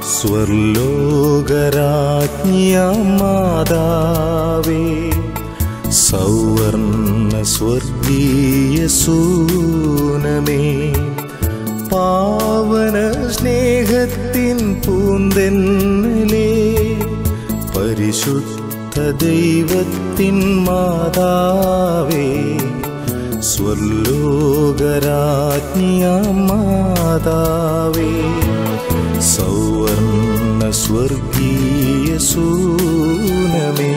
സ്വർലോകരാജ്ഞിയാം മാതാവേ സൗവർണ സ്വർഗീയ സൂനമേ പാവന സ്നേഹത്തിൻ പൂന്തെന്നലേ പരിശുദ്ധ ദൈവത്തിൻ മാതാവേ സ്വർലോകരാജ്ഞിയാം മാതാവേ സൗവർണ സ്വർഗീയ സൂനമേ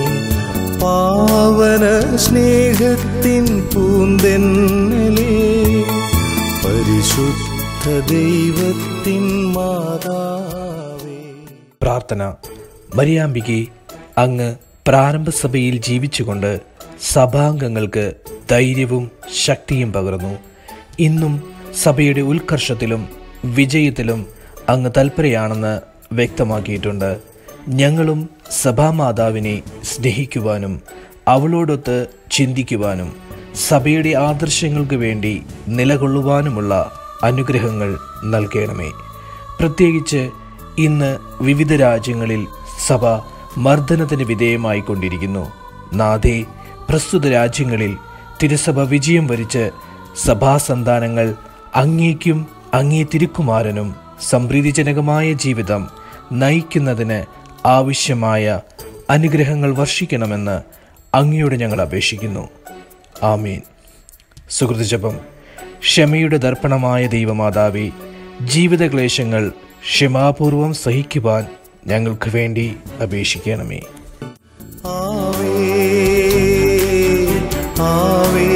പാവന സ്നേഹത്തിൻ പൂന്തെന്നലേ പരിശുദ്ധ ദൈവത്തിൻ മാതാവേ പ്രാർത്ഥന മരിയാമ്പികെ അങ്ങ് പ്രാരംഭ സഭയിൽ ജീവിച്ചുകൊണ്ട് സഭാംഗങ്ങൾക്ക് ധൈര്യവും ശക്തിയും പകർന്നു ഇന്നും സഭയുടെ ഉത്കർഷത്തിലും വിജയത്തിലും അങ്ങ് തൽപരയാണെന്ന് വ്യക്തമാക്കിയിട്ടുണ്ട് ഞങ്ങളും സഭാമാതാവിനെ സ്നേഹിക്കുവാനും അവളോടൊത്ത് ചിന്തിക്കുവാനും സഭയുടെ ആദർശങ്ങൾക്ക് വേണ്ടി നിലകൊള്ളുവാനുമുള്ള അനുഗ്രഹങ്ങൾ നൽകണമേ പ്രത്യേകിച്ച് ഇന്ന് വിവിധ രാജ്യങ്ങളിൽ സഭ മർദ്ദനത്തിന് വിധേയമായിക്കൊണ്ടിരിക്കുന്നു നാഥേ പ്രസ്തുത രാജ്യങ്ങളിൽ തിരുസഭ വിജയം വരിച്ച് സഭാസന്താനങ്ങൾ അങ്ങേക്കും അങ്ങേ തിരുക്കുമാരനും സംപ്രീതിജനകമായ ജീവിതം നയിക്കുന്നതിന് ആവശ്യമായ അനുഗ്രഹങ്ങൾ വർഷിക്കണമെന്ന് അങ്ങയോട് ഞങ്ങൾ അപേക്ഷിക്കുന്നു ആമീൻ സുഹൃത്തുജപം ക്ഷമയുടെ ദർപ്പണമായ ദൈവമാതാവേ ജീവിതക്ലേശങ്ങൾ ക്ഷമാപൂർവം സഹിക്കുവാൻ ഞങ്ങൾക്ക് വേണ്ടി അപേക്ഷിക്കണമേ ആവേ ആവേ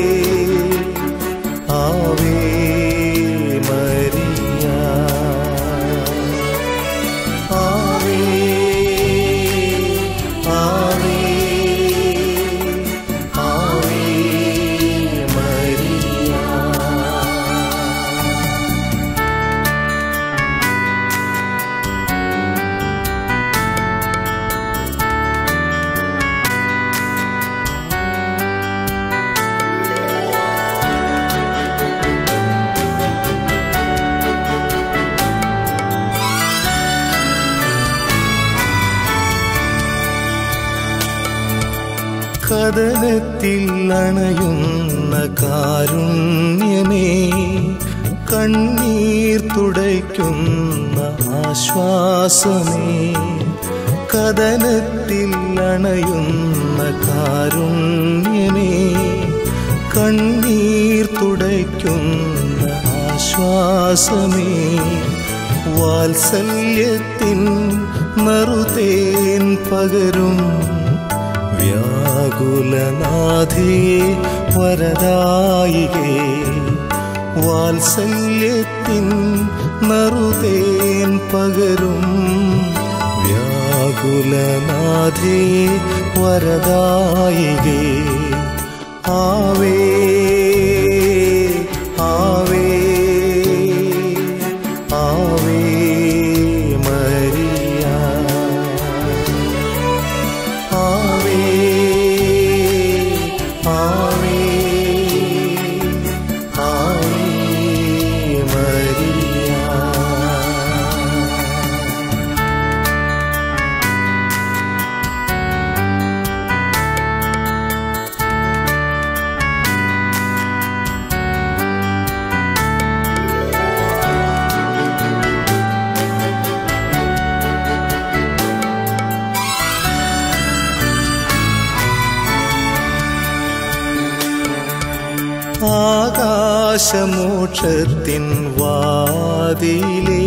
ആവേ മരിയ ആവേ ആവേ ആവേ മരിയ കഥനത്തിൽ അണയുന്ന കാരുണ്യമേ കണ്ണീർ തുടയ്ക്കുന്ന ആശ്വാസമേ കഥനത്തിൽ അണയുന്ന കാരുണ്യമേ കണ്ണീർ തുടയ്ക്കുന്ന ആശ്വാസമേ വാത്സല്യത്തിൻ നറുതേൻ പകരും വ്യാകുലനാഥേ വരദായികേ വാത്സല്യത്തിൻ നറുതേൻ പകരും വ്യാകുലനാഥേ വരദായികേ ആവേ ആവേ ആവേ മരിയ ആവേ ആവേ ആവേ മരിയ ആകാശമോക്ഷത്തിൻ വാതിലേ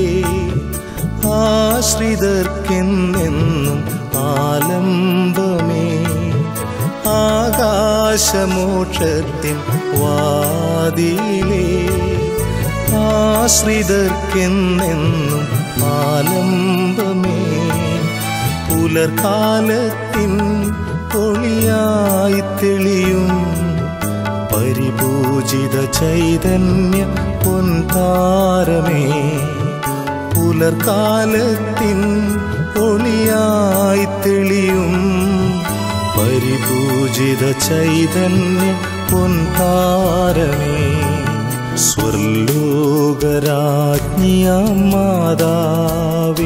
ആശ്രിതർക്കെന്നെന്നും ആലംബമേ ആകാശമോക്ഷത്തിൻ വാതിലേ ആശ്രിതർക്കെന്നെന്നും ആലംബമേ പുലർകാലത്തിൻ ഒളിയായി തെളിയും പരിപൂജിത ചൈതന്യ പൊൻതാരമേ പുലർകാലത്തിൻ ഒളിയായി തെളിയും പരിപൂജിത ചൈതന്യ പൊൻതാരമേ സ്വർലോകരാജ്ഞിയാം മാതാവേ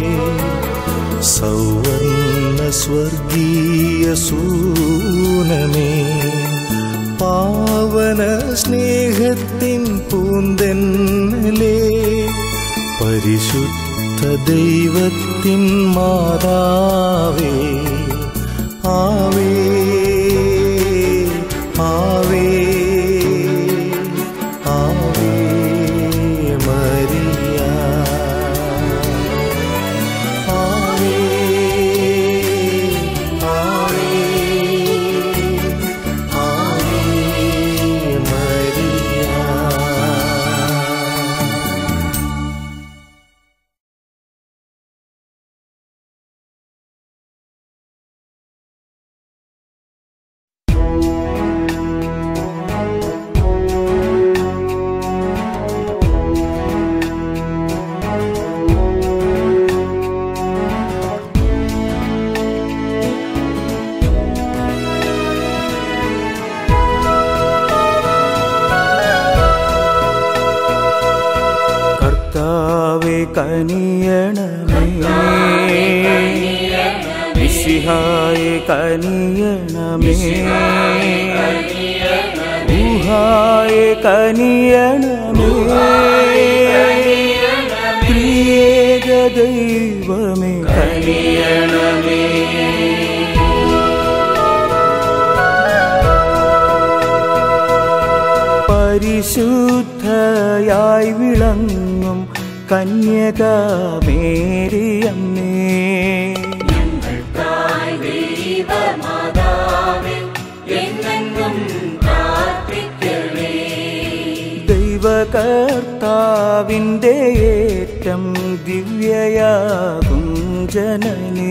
സൗവർണ സ്വർഗീയ സൂനമേ പാവന സ്നേഹത്തിൻ പൂന്തെന്നലേ പരിശുദ്ധ ദൈവത്തിൻ മാതാവേ ആവേ ആവേ ആവേ മരിയ ആവേ ആവേ ആവേ മരിയ കർത്താവെ കനിയണമേ മിശിഹായെ കനിയണമേ ഊഹായെ കനിയണമേ പ്രിയേക ദൈവമേ കനിയണമേ പരിശുദ്ധയായി വിളങ്ങും കന്യകമേരിയമ്മേ ദൈവകർത്താവിൻ്റെ ഏറ്റം ദിവ്യയാകും ജനനീ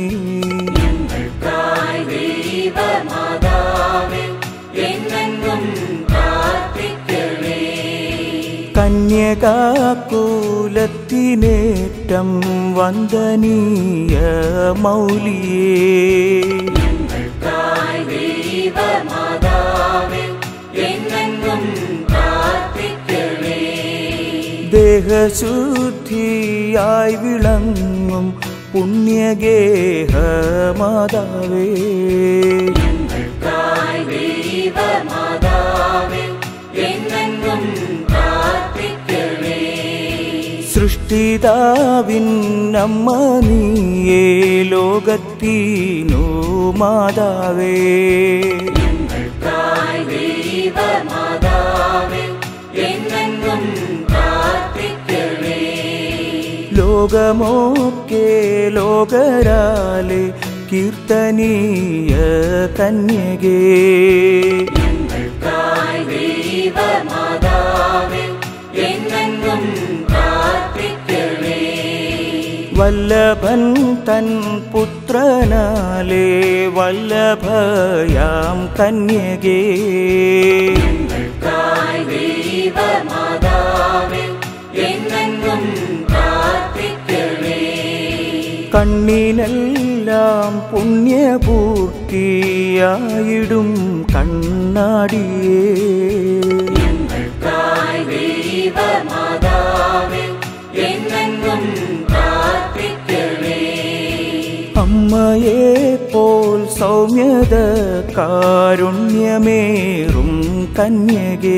കന്യകാകൂലത്തിനേറ്റം വന്ദനീയ മൗലിയേ ദേഹശുദ്ധിയായി വിളങ്ങും പുണ്യഗേഹ മാതാവേ സൃഷ്ടിതാവിൻ അമ്മ നീയേ ലോകത്തിനു മാതാവേ ലോകമോക്കെ ലോകരാലെ കീർത്തനീയ കന്യകേ വല്ലഭൻ തൻ പുത്രനാലേ വല്ലഭയാം കന്യകേ കണ്ണിനെല്ലാം പുണ്യപൂർത്തിയായിടും കണ്ണാടിയേ അമ്മയെ പോൽ സൗമ്യത കാരുണ്യമേറും കന്യകേ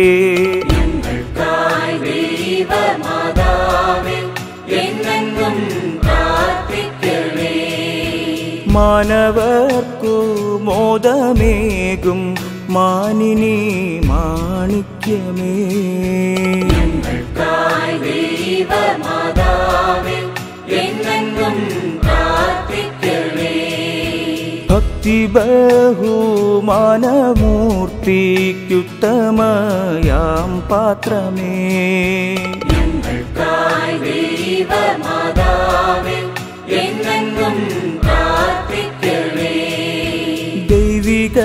മാനവർക്കു മോദമേകും മാനിനി മാണിക്യമേ ഭക്തി ബഹുമാനമൂർത്തിക്കുത്തമയാം പാത്രമേ ദൈവിക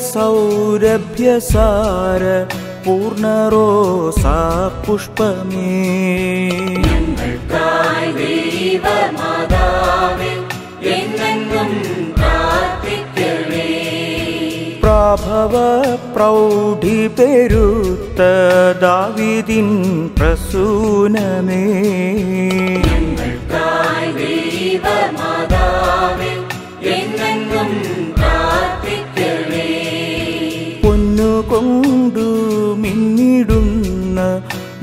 സൗരഭ്യസാര പൂർണ്ണറോസാ പുഷ്പമേ പ്രാഭവ പ്രൗഢി പെരുത്ത ദാവിദിൻ പ്രസൂനമേ ദൈവമാ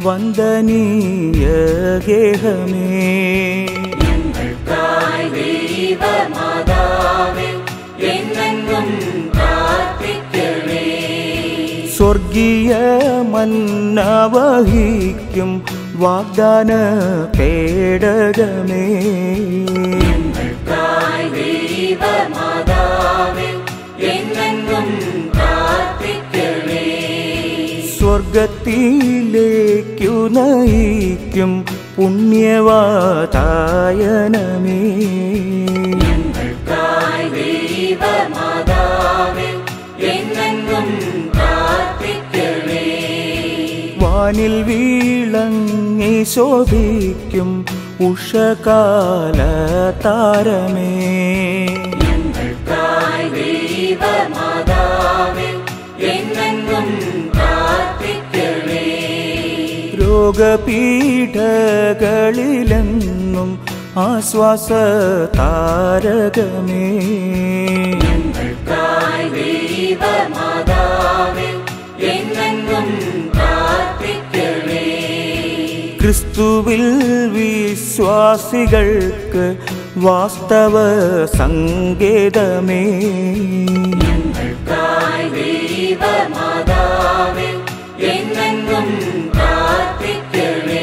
വന്ദനീയ ഗേഹമേ തായ് ദൈവമാതാവേ എന്നെന്നും പ്രാർത്ഥിക്കണേ സ്വർഗീയ മന്ന വഹിക്കും വാഗ്ദാന പേടകമേ തായ് ദൈവമാതാവേ എന്നെന്നും പ്രാർത്ഥിക്കണേ സ്വർഗത്തിലേക്കു നയിക്കും പുണ്യവാതായനമേ തായ് ദൈവമാതാവേ എന്നെന്നും പ്രാർത്ഥിക്കണേ വാനിൽ വീളങ്ങി ശോഭിക്കും ഉഷകാല താരമേ തായ് ദൈവമാതാവേ എന്നെന്നും പ്രാർത്ഥിക്കണേ രോഗപീഠകളിലെന്നും ആശ്വാസ താരകമേ തായ് ദൈവമാതാവേ എന്നെന്നും പ്രാർത്ഥിക്കണേ ക്രിസ്തുവിൽ വിശ്വാസികൾക്ക് വാസ്തവ സങ്കേതമേ തായ് ദൈവമാതാവേ എന്നെന്നും പ്രാർത്ഥിക്കണേ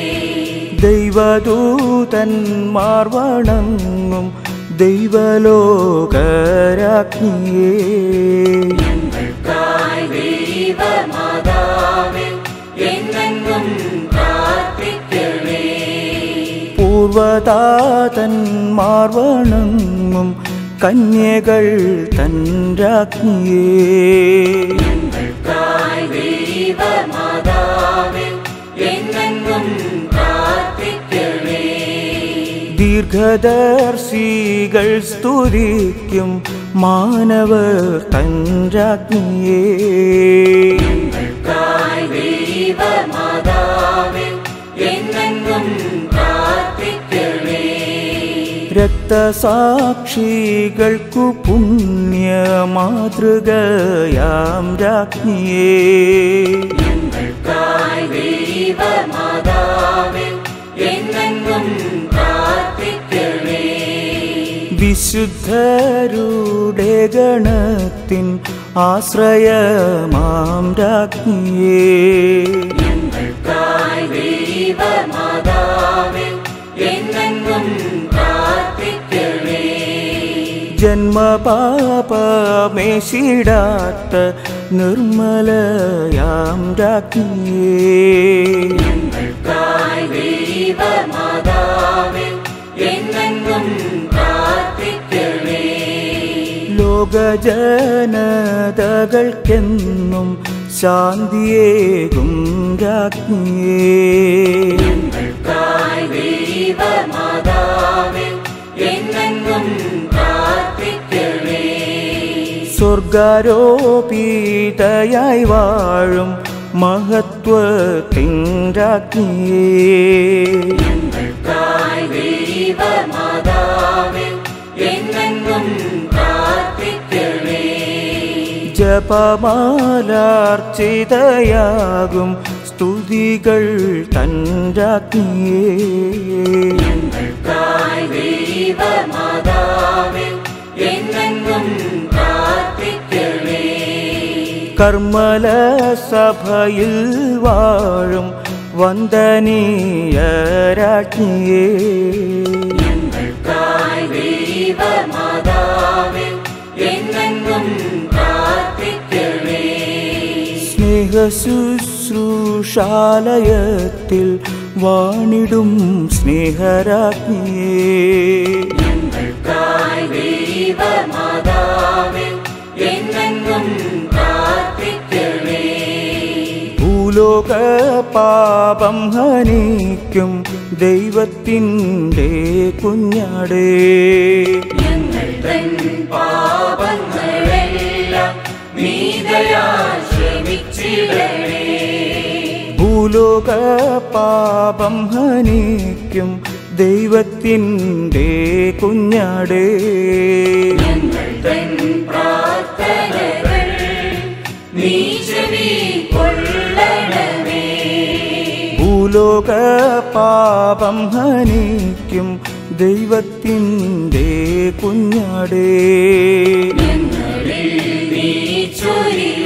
ദൈവദൂതന്മാർ വണങ്ങും ദൈവലോകരാജ്ഞിയേ തായ് ദൈവമാതാവേ എന്നെന്നും പ്രാർത്ഥിക്കണേ പൂർവതാതന്മാർ വണങ്ങും കന്യകൾ തൻ രാജ്ഞിയേ തായ് ദൈവമാതാവേ എന്നെന്നും പ്രാർത്ഥിക്കണേ ദീർഘദർശികൾ സ്തുതിക്കും മാനവർ തൻ രാജ്ഞിയേ തായ് ദൈവമാതാവേ എന്നെന്നും പ്രാർത്ഥിക്കണേ രക്തസാക്ഷികൾക്കു പുണ്യ മാതൃകയാം രാജ്ഞിയേ തായ് ദൈവമാതാവേ എന്നെന്നും പ്രാർത്ഥിക്കണേ വിശുദ്ധരുടെ ഗണത്തിൻ ആശ്രയമാം രാജ്ഞിയേ തായ് ദൈവമാതാവേ എന്നെന്നും പ്രാർത്ഥിക്കണേ ജന്മപാപമേശിടാത്ത നിർമ്മലയാം രാജ്ഞിയേ തായ് ദൈവമാതാവേ എന്നെന്നും പ്രാർത്ഥിക്കണേ ലോകജനതകൾക്കെന്നും ശാന്തിയേകും രാജ്ഞിയേ തായ് ദൈവമാതാവേ എന്നെന്നും പ്രാർത്ഥിക്കണേ സ്വർഗാരോപിതയായി വാഴും മഹത്വത്തിൻ രാജ്ഞിയേ തായ് ദൈവമാതാവേ എന്നെന്നും പ്രാർത്ഥിക്കണേ ജപമാലാർച്ചിതയാകും സ്തുതികൾ തൻ രാജ്ഞിയേ തായ് ദൈവമാതാവേ എന്നെന്നും പ്രാർത്ഥിക്കണേ കർമ്മല സഭയിൽ വാഴും വന്ദനീയ രാജ്ഞിയേ തായ് ദൈവമാതാവേ എന്നെന്നും പ്രാർത്ഥിക്കണേ സ്നേഹശുശ്രൂഷാലയത്തിൽ വാണിടും സ്നേഹരാജ്ഞിയേ തായ് ദൈവമാതാവേ എന്നെന്നും പ്രാർത്ഥിക്കണേ ഭൂലോക പാപം ഹനിക്കും ദൈവത്തിൻ്റെ കുഞ്ഞാടേ ഞങ്ങൾ തൻ പാപങ്ങളെല്ലാം നീതയാ ക്ഷമിച്ചിടണേ ഭൂലോക പാപം ഹനിക്കും ദൈവത്തിൻ്റെ കുഞ്ഞാടേ ഞങ്ങൾ തൻ പ്രാർത്ഥനകൾ നീ ചെവി കൊള്ളണമേ ഭൂലോക പാപം ഹനിക്കും ദൈവത്തിൻ്റെ കുഞ്ഞാടേ ഞങ്ങളിൽ നീ ചൊരിയ